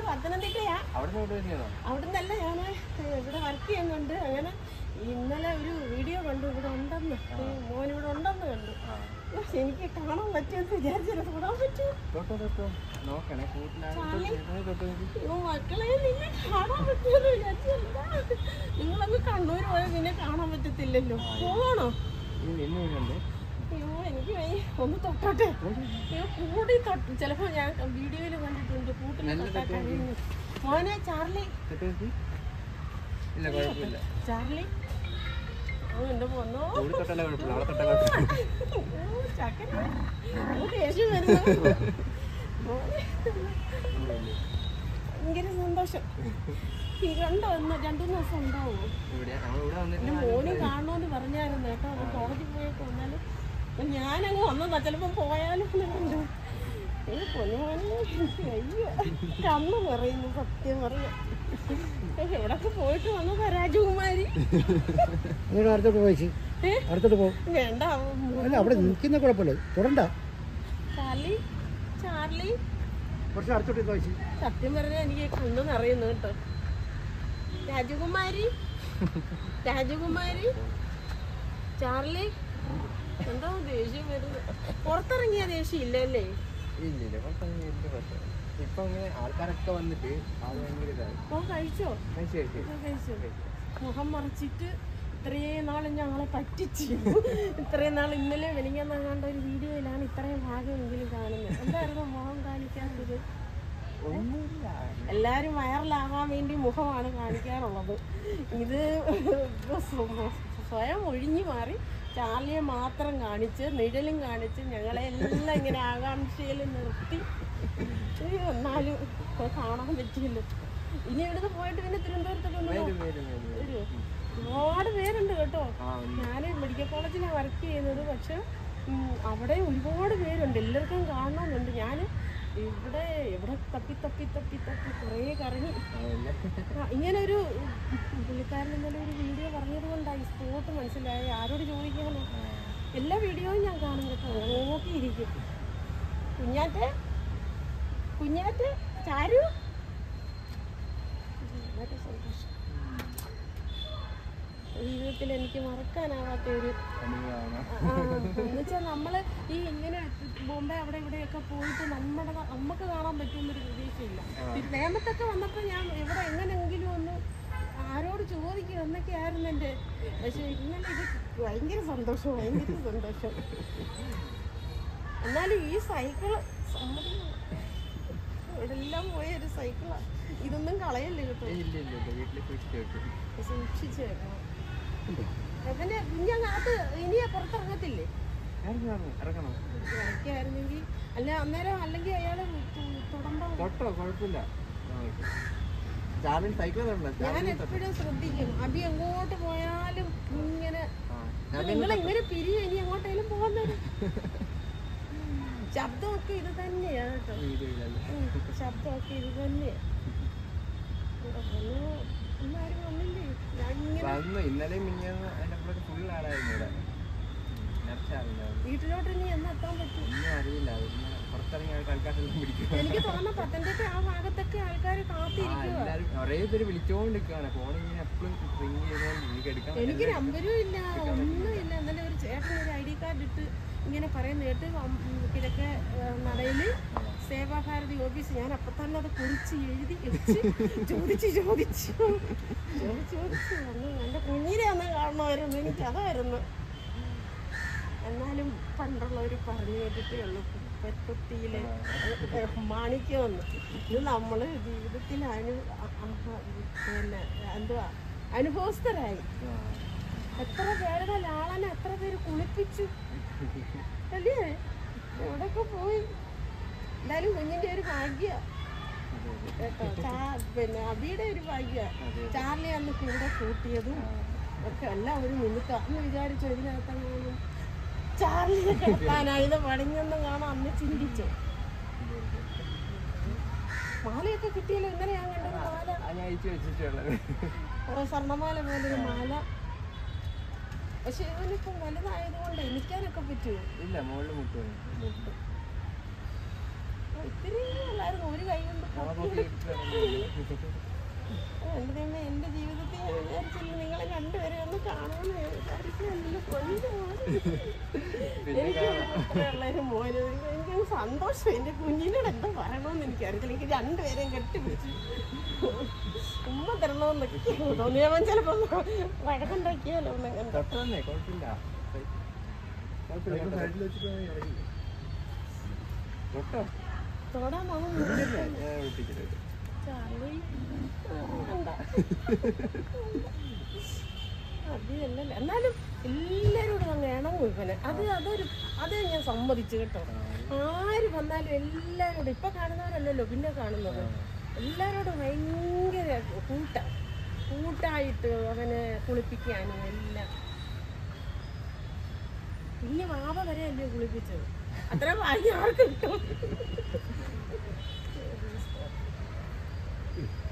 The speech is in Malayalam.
പത്തനംതിട്ടയാ അവിടെ നിന്ന് വരുന്നതാണോ അവിടുന്നല്ല ഞാൻ ഇവിടെ വർക്ക് ചെയ്യുന്നുണ്ട് അങ്ങനെ ഇന്നലെ ഒരു വീഡിയോ കണ്ടു ഇവിടെ ഉണ്ടെന്ന് ഈ മോൻ ഇവിടെ ഉണ്ടെന്ന് കണ്ടു ഉഫ്, എനിക്ക് കാണാൻ പറ്റുമെന്ന് വിചാരിച്ചില്ല തൊടാൻ പറ്റുമോ തൊട്ടോ തൊട്ടോ നോക്കണേ കൂട്ടിലാണ് തൊട്ട് നോക്കി അയ്യോ മക്കളെ നിന്നെ കാണാൻ പറ്റുമെന്ന് വിചാരിച്ചില്ല നിങ്ങളങ്ങ് കണ്ണൂർ പോയാൽ നിന്നെ കാണാൻ പറ്റത്തില്ലല്ലോ പോകണോ ഇത് എന്ന് വരുന്നുണ്ട് അയ്യോ എനിക്ക് വയ്യ ഒന്ന് തൊട്ടോട്ടെ അയ്യോ കൂടി തൊട്ട് ചിലപ്പോ ഞാൻ വീഡിയോയിൽ കണ്ടിട്ടുണ്ട് കൂട്ടിൽ തൊട്ടാ കഴിയുന്നു മോനെ ചാർലി തൊട്ട് നോക്കി ഇല്ല കുഴപ്പമില്ല ചാർലി ഓ എന്റെ പൊന്നോ കൂടി തൊട്ടല്ല കുഴപ്പമില്ല അവിടെ തൊട്ടാൽ കുഴപ്പമില്ല ഓ, ചക്കര. ഓ, ദേഷ്യം വരുന്നു മോനെ. ഭയങ്കര സന്തോഷം ഈ രണ്ടോ ഒന്ന് രണ്ടു മൂന്ന് ദിവസം ഉണ്ടാവുമോ ഇവിടെ നമ്മളിവിടെ വന്നിട്ട് എന്റെ മോനും കാണണമെന്ന് പറഞ്ഞായിരുന്നു കേട്ടോ അത് കോളേജിൽ പോയൊക്കെ വന്നാലും അപ്പൊ ഞാനങ്ങ് വന്നതാ ചിലപ്പോ പോയാലും എന്നുണ്ട് ഈ പൊന്നുമോനെ എനിക്ക് വയ്യ കണ്ണ് പറയുന്നു സത്യം പറയാം എവിടൊക്കെ പോയിട്ട് വന്നതാ രാജകുമാരി നിങ്ങൾ അടുത്തോട്ട് പോയിച്ച് ഏ? അടുത്തോട്ട് പോകും വേണ്ട അല്ല അവിടെ നിൽക്കുന്ന കുഴപ്പമില്ല തുടണ്ട ചാർലി ചാർലി കുറച്ച് അടുത്തോട്ട് പോയിച്ച് സത്യം പറഞ്ഞാൽ എനിക്ക് കണ്ണു നിറയുന്നു കേട്ടോ രാജകുമാരി രാജകുമാരി ചാർലി എന്താ ദേഷ്യം വരുന്നത് പുറത്തിറങ്ങിയ ദേഷ്യം ഇല്ലല്ലേ ഇല്ല ഇല്ല പുറത്തൊന്നും എന്ത് പ്രശ്നം ഇപ്പൊ ഇങ്ങനെ ആൾക്കാരൊക്കെ വന്നിട്ട് അത് ഭയങ്കര ഇതായി ഓ കഴിച്ചോ കഴിച്ചു കഴിച്ചു ഓ, കഴിച്ചോ മുഖം മറിച്ചിട്ട് ഇത്രയും നാൾ ഞങ്ങളെ പറ്റിച്ചു ഇത്രയും നാൾ ഇന്നലെ വെളിങ്ങാൻ കണ്ട ഒരു വീഡിയോയിലാണ് ഇത്രയും ഭാഗമെങ്കിലും കാണുന്നത് എന്തായിരുന്നു മുഖം കാണിക്കാത്തത് ഒന്നുമില്ല എല്ലാരും വൈറലാകാൻ വേണ്ടി മുഖമാണ് കാണിക്കാറുള്ളത് ഇത് സ്വ- സ്വയം ഒഴിഞ്ഞു മാറി ചാർലിയെ മാത്രം കാണിച്ച് നിഴലും കാണിച്ച് ഞങ്ങളെ എല്ലാം ഇങ്ങനെ ആകാംക്ഷയിൽ നിർത്തി അയ്യോ, എന്നാലും ഇപ്പൊ കാണാൻ പറ്റിയല്ലോ ഇനി ഇവിടുന്ന് പോയിട്ട് പിന്നെ തിരുവനന്തപുരത്തൊക്കെ വരും വരും വരും വരുമോ ഒരുപാട് പേരുണ്ട് കേട്ടോ ആ ഉണ്ട്. ഞാൻ മെഡിക്കൽ കോളേജിലാണ് വർക്ക് ചെയ്യുന്നത് പക്ഷെ ഉം, അവിടെ ഒരുപാട് പേരുണ്ട് എല്ലാവർക്കും കാണണമെന്നുണ്ട് ഞാൻ ഇവിടെ ഇവിടെ തപ്പി തപ്പി തപ്പി തപ്പി കുറേ കറങ്ങി അതല്ല. ആ, ഇങ്ങനൊരു പുള്ളിക്കാരൻ ഇന്നലെ ഒരു വീഡിയോ പറഞ്ഞത് കൊണ്ടായി സ്പോട്ട് മനസ്സിലായി ആരോട് ചോദിക്കാനോ എല്ലാ വീഡിയോയും ഞാൻ കാണും കേട്ടോ നോക്കിയിരിക്കും കുഞ്ഞാറ്റെ കുഞ്ഞാറ്റെ ചാരു വളരെ സന്തോഷം ജീവിതത്തിൽ എനിക്ക് മറക്കാനാവാത്ത ഒരു അനുഭവമാണ് എന്നുവെച്ചാൽ നമ്മള് ഈ ഇങ്ങനെ ബോംബെ അവിടെ ഇവിടെയൊക്കെ പോയിട്ട് നമ്മുടെ ന- നമുക്ക് കാണാൻ പറ്റുന്നൊരു പ്രതീക്ഷയില്ല ഈ നേമത്തൊക്കെ വന്നപ്പോൾ ഞാൻ ഇവിടെ എങ്ങനെയെങ്കിലും ഒന്ന് ആരോട് ചോദിക്കും എന്നൊക്കെ ആയിരുന്നു എൻ്റെ പക്ഷെ ഇന്നലെ ഇത് ഭയങ്കര സന്തോഷം ഭയങ്കര സന്തോഷം എന്നാലും ഈ സൈക്കിള് സമ്മതിക്കണം ഇവിടെ എല്ലാം പോയ ഒരു സൈക്കിളാണ് ഇതൊന്നും കളയല്ലേ കേട്ടോ ഇല്ല ഇല്ല ഇല്ല വീട്ടിൽ സൂക്ഷിച്ചു വെക്കും സൂക്ഷിച്ച് വെക്കണം എവന്റെ കുഞ്ഞങ്ങാത്ത് ഇനിയെ പുറത്തിറങ്ങത്തില്ലേ ഇറങ്ങണം ഇറങ്ങണം ഇറക്കിയായിരുന്നെങ്കിൽ അല്ല അന്നേരം അല്ലെങ്കിൽ അയാൾ തുടമ്പോ തൊട്ടോ കുഴപ്പമില്ല ചാർലി സൈക്കിൾ തൊടണ്ട ഞാൻ ചാർലി എപ്പോഴും ശ്രദ്ധിക്കും അബി എങ്ങോട്ട് പോയാലും ഇങ്ങനെ ആ ഞാൻ നിങ്ങൾ ഇങ്ങനെ പിരിയും ഇനി എങ്ങോട്ടേലും പോകുന്നത് ശബ്ദമൊക്കെ ഇത് തന്നെയാ കേട്ടോ വീഡിയോയിലല്ലേ ഉം, ശബ്ദമൊക്കെ ഇത് തന്നെയാ ഇവിടെ വന്നു ഒന്നാരും വന്നില്ലേ ഞാൻ ഇങ്ങനെ വന്നു ഇന്നലെ മിഞ്ഞാന്ന് അതിന്റെ അപ്പുറത്ത് ഫുൾ ആളായിരുന്നു ഇവിടെ നിറച്ച ആളുണ്ടായിരുന്നു വീട്ടിലോട്ട് ഇനി എന്ന് എത്താൻ പറ്റും ഒന്നും അറിയില്ല പിന്നെ പുറത്തിറങ്ങി ആൾക്കാരെല്ലാം പിടിക്കും എനിക്ക് തോന്നുന്നു പത്തനംതിട്ട ആ ഭാഗത്തൊക്കെ ആൾക്കാർ ആ കാത്തിരിക്കുക എല്ലാരും കുറേ പേര് വിളിച്ചോണ്ടിരിക്കുകയാണ് ഫോൺ ഇങ്ങനെ എപ്പോഴും റിങ് ചെയ്തോണ്ട് എനിക്ക് എടുക്കാൻ എനിക്ക് നമ്പരും ഇല്ല ഒന്നുമില്ല എന്നാലും ഒരു ചേട്ടൻ ഒരു ഐ ഡി കാർഡ് ഇട്ട് ഇങ്ങനെ പറയുന്ന കേട്ട് അം- കിഴക്കേ നടയിൽ സേവാഭാരതി ഓഫീസ് ഞാൻ അപ്പം തന്നെ അത് കുറിച്ച് എഴുതി വെച്ച് ചോദിച്ച് ചോദിച്ചു ചോദിച്ച് ചോദിച്ചു അന്ന് എൻ്റെ കുഞ്ഞിനെ അന്ന് കാണണമായിരുന്നു എനിക്ക് അതായിരുന്നു എന്നാലും പണ്ടുള്ളവർ പറഞ്ഞു കേട്ടിട്ടേ ഉള്ളൂ കുപ്പത്തൊട്ടിയിലെ മാണിക്യമെന്ന് ഇത് നമ്മൾ ജീവിതത്തിൽ അനു അ- അ- പിന്നെ എന്തുവാ അനുഭവസ്ഥരായി എത്ര പേരുടെ ലാളനെ എത്ര പേര് കുളിപ്പിച്ചു അല്ലേ എവിടെയൊക്കെ പോയി എന്തായാലും കുഞ്ഞിന്റെ ഒരു ഭാഗ്യ കേട്ടോ ചാ- പിന്നെ അബിയുടെ ഒരു ഭാഗ്യ ചാർലി അന്ന് കൂടെ കൂട്ടിയതും ഒക്കെ എല്ലാം ഒരു നിമിത്തം അന്ന് വിചാരിച്ചു ഇതിനകത്തെങ്ങാനും ചാർലിയെ കിടത്താനായത് പണിഞ്ഞൊന്നും കാണാൻ അന്ന് ചിന്തിച്ചു മാലയൊക്കെ കിട്ടിയല്ലോ ഇന്നലെ ഞാൻ കണ്ടത് മാല ഞാൻ അയച്ചു വെച്ചിട്ടുള്ളത് കുറെ സ്വർണ്ണമാല പോലൊരു മാല പക്ഷെ ഇവനിപ്പം വലുതായതുകൊണ്ട് എനിക്കാനൊക്കെ പറ്റുമോ ഇല്ല മുകളിൽ മുട്ടുന്നു മുട്ട്. ഇത്തിരി അല്ലായിരുന്നു ഒരു കൈ കൊണ്ട് പൊക്കി എൻ്റെ ദൈവമേ, എൻ്റെ ജീവിതത്തിൽ ഞാൻ വിചാരിച്ചില്ല നിങ്ങളെ രണ്ടുപേരെ ഒന്ന് കാണുമെന്ന് ഞാൻ വിചാരിച്ചില്ല. എൻ്റെ പൊന്നു മോനെ. എനിക്ക് മാത്രമുള്ളൊരു മോന് എനിക്ക് സന്തോഷം എൻ്റെ കുഞ്ഞിനോട് എന്താ പറയണമെന്ന് എനിക്കറിയത്തില്ല എനിക്ക് രണ്ടുപേരെയും കെട്ടിപ്പിടിച്ച് ഉമ്മ തരണമെന്നൊക്കെ തോന്നിയവൻ ചിലപ്പോൾ വഴക്കുണ്ടാക്കിയാലോ ഒന്നും തൊട്ടതന്നെ കുഴപ്പമില്ല കുഴപ്പമില്ല തൊട്ടോ തൊടാൻ മാമൻ ഞാൻ വിളിപ്പിച്ചിട്ടുണ്ട് ചാളി വേണ്ട. അതിയല്ലല്ലോ എന്നാലും എല്ലാവരോടും അങ്ങ് ഇണങ്ങും ഇവന് അത് അതൊരു അത് ഞാൻ സമ്മതിച്ചു കേട്ടോ ആര് വന്നാലും എല്ലാവരോടും ഇപ്പൊ കാണുന്നവരല്ലല്ലോ പിന്നെ കാണുന്നത് എല്ലാവരോടും ഭയങ്കര കൂട്ട കൂട്ടായിട്ട് അവനെ കുളിപ്പിക്കാനും എല്ലാം പിന്നെ വാവ വരെ അല്ലയോ കുളിപ്പിച്ചത് അത്ര ഭാഗ്യം ആർക്ക് കിട്ടും